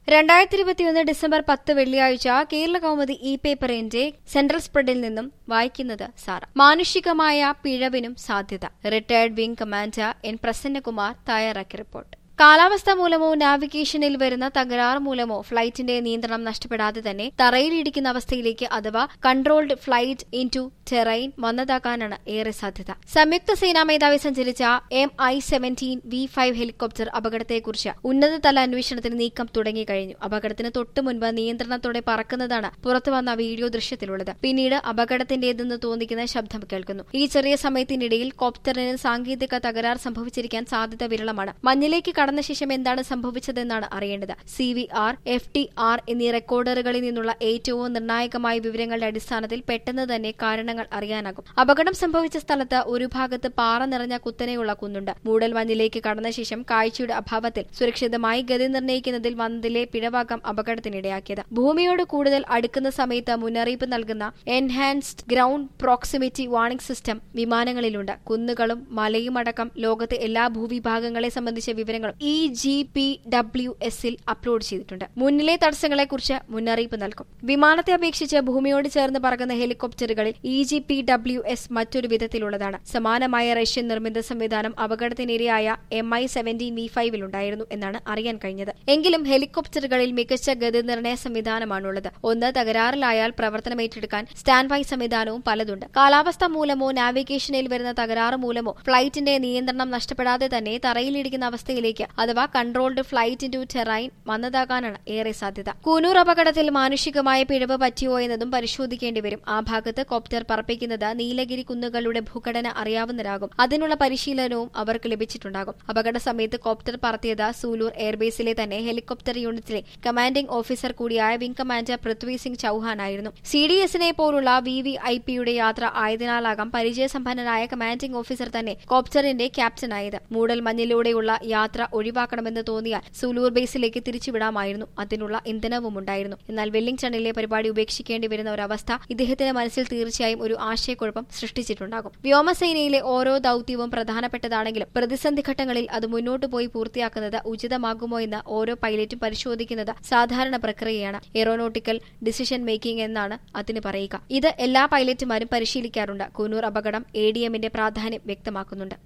രണ്ടായിരത്തി ഇരുപത്തിയൊന്ന് ഡിസംബർ പത്ത് വെള്ളിയാഴ്ച കേരള കൗമുദി ഇ പേപ്പറിന്റെ സെൻട്രൽ സ്പ്രെഡിൽ നിന്നും വായിക്കുന്നത് സാറ മാനുഷികമായ പിഴവിനും സാധ്യത retired wing commander N Prasannakumar തയ്യാറാക്കിയ റിപ്പോർട്ട് കാലാവസ്ഥ മൂലമോ നാവിഗേഷനിൽ വരുന്ന തകരാർ മൂലമോ ഫ്ലൈറ്റിന്റെ നിയന്ത്രണം നഷ്ടപ്പെടാതെ തന്നെ തറയിലിടിക്കുന്ന അവസ്ഥയിലേക്ക് അഥവാ controlled flight into terrain വന്നതാകാനാണ് ഏറെ സാധ്യത സംയുക്ത സേനാ മേധാവി സഞ്ചരിച്ച M I seventeen V five helicopter അപകടത്തെക്കുറിച്ച് ഉന്നതതല അന്വേഷണത്തിന് നീക്കം തുടങ്ങിക്കഴിഞ്ഞു അപകടത്തിന് തൊട്ടു മുൻപ് നിയന്ത്രണത്തോടെ പറക്കുന്നതാണ് പുറത്തുവന്ന വീഡിയോ ദൃശ്യത്തിലുള്ളത് പിന്നീട് അപകടത്തിന്റേതെന്ന് തോന്നിക്കുന്ന ശബ്ദം കേൾക്കുന്നു ഈ ചെറിയ സമയത്തിനിടയിൽ കോപ്റ്ററിന് സാങ്കേതിക തകരാർ സംഭവിച്ചിരിക്കാൻ സാധ്യത വിരളമാണ് മഞ്ഞിലേക്ക് കടന്ന ശേഷം എന്താണ് സംഭവിച്ചതെന്നാണ് അറിയേണ്ടത് C V R F T R എന്നീ റെക്കോർഡറുകളിൽ നിന്നുള്ള ഏറ്റവും നിർണായകമായ വിവരങ്ങളുടെ അടിസ്ഥാനത്തിൽ പെട്ടെന്ന് തന്നെ കാരണങ്ങൾ അറിയാനാകും അപകടം സംഭവിച്ച സ്ഥലത്ത് ഒരു ഭാഗത്ത് പാറ നിറഞ്ഞ കുത്തനെയുള്ള കുന്നുണ്ട് മൂടൽ മഞ്ഞിലേക്ക് കടന്ന ശേഷം കാഴ്ചയുടെ അഭാവത്തിൽ സുരക്ഷിതമായി ഗതി നിർണ്ണയിക്കുന്നതിൽ വന്നതിലെ പിഴവാകം അപകടത്തിനിടയാക്കിയത് ഭൂമിയോട് കൂടുതൽ അടുക്കുന്ന സമയത്ത് മുന്നറിയിപ്പ് നൽകുന്ന enhanced ground proximity warning system വിമാനങ്ങളിലുണ്ട് കുന്നുകളും മലയുമടക്കം ലോകത്തെ എല്ലാ ഭൂവിഭാഗങ്ങളെ സംബന്ധിച്ച വിവരങ്ങളും ഇ ജി പി ഡബ്ല്യു എസിൽ അപ്ലോഡ് ചെയ്തിട്ടുണ്ട് മുന്നിലെ തടസ്സങ്ങളെക്കുറിച്ച് മുന്നറിയിപ്പ് നൽകും വിമാനത്തെ അപേക്ഷിച്ച് ഭൂമിയോട് ചേർന്ന് പറക്കുന്ന ഹെലികോപ്റ്ററുകളിൽ E G P W S മറ്റൊരു വിധത്തിലുള്ളതാണ് സമാനമായ റഷ്യൻ നിർമ്മിത സംവിധാനം അപകടത്തിനിരയായ എം ഐ സെവന്റീൻ വി ഫൈവിലുണ്ടായിരുന്നു എന്നാണ് അറിയാൻ കഴിഞ്ഞത് എങ്കിലും ഹെലികോപ്റ്ററുകളിൽ മികച്ച ഗതിനിർണയ സംവിധാനമാണുള്ളത് ഒന്ന് തകരാറിലായാൽ പ്രവർത്തനം ഏറ്റെടുക്കാൻ സ്റ്റാൻഡ് ബൈ സംവിധാനവും പലതുണ്ട് കാലാവസ്ഥ മൂലമോ നാവിഗേഷനിൽ വരുന്ന തകരാറ് മൂലമോ ഫ്ലൈറ്റിന്റെ നിയന്ത്രണം നഷ്ടപ്പെടാതെ തന്നെ തറയിലിടിക്കുന്ന അവസ്ഥയിലേക്ക് അഥവാ controlled flight into terrain വന്നതാകാനാണ് ഏറെ സാധ്യത കൂനൂർ അപകടത്തിൽ മാനുഷികമായ പിഴവ് പറ്റിയോ എന്നതും പരിശോധിക്കേണ്ടി വരും ആ ഭാഗത്ത് കോപ്റ്റർ പറപ്പിക്കുന്നത് നീലഗിരി കുന്നുകളുടെ ഭൂഘടന അറിയാവുന്നവരാകും അതിനുള്ള പരിശീലനവും അവർക്ക് ലഭിച്ചിട്ടുണ്ടാകും അപകട സമയത്ത് കോപ്റ്റർ പറത്തിയത് സൂലൂർ എയർബേസിലെ തന്നെ ഹെലികോപ്റ്റർ യൂണിറ്റിലെ കമാൻഡിംഗ് ഓഫീസർ കൂടിയായ വിംഗ് കമാൻഡർ പൃഥ്വി സിംഗ് ചൌഹാൻ ആയിരുന്നു സി ഡി എസിനെ പോലുള്ള വി വി ഐ പിയുടെ യാത്ര ആയതിനാലാകാം പരിചയസമ്പന്നനായ കമാൻഡിംഗ് ഓഫീസർ തന്നെ കോപ്റ്ററിന്റെ ക്യാപ്റ്റനായത് മൂടൽ മഞ്ഞിലൂടെയുള്ള യാത്ര ഒഴിവാക്കണമെന്ന് തോന്നിയാൽ സൂലൂർ ബേസിലേക്ക് തിരിച്ചുവിടാമായിരുന്നു അതിനുള്ള ഇന്ധനവും ഉണ്ടായിരുന്നു എന്നാൽ വെല്ലിംഗ്ടണിലെ പരിപാടി ഉപേക്ഷിക്കേണ്ടി വരുന്ന ഒരവസ്ഥ ഇദ്ദേഹത്തിന്റെ മനസ്സിൽ തീർച്ചയായും ഒരു ആശയക്കുഴപ്പം സൃഷ്ടിച്ചിട്ടുണ്ടാകും വ്യോമസേനയിലെ ഓരോ ദൌത്യവും പ്രധാനപ്പെട്ടതാണെങ്കിലും പ്രതിസന്ധി ഘട്ടങ്ങളിൽ അത് മുന്നോട്ട് പോയി പൂർത്തിയാക്കുന്നത് ഉചിതമാകുമോ എന്ന് ഓരോ പൈലറ്റും പരിശോധിക്കുന്നത് സാധാരണ പ്രക്രിയയാണ് എയറോനോട്ടിക്കൽ ഡിസിഷൻ മേക്കിംഗ് എന്നാണ് അതിന് പറയുക ഇത് എല്ലാ പൈലറ്റുമാരും പരിശീലിക്കാറുണ്ട് കൂനൂർ അപകടം എ ഡി എമ്മിന്റെ പ്രാധാന്യം വ്യക്തമാക്കുന്നുണ്ട്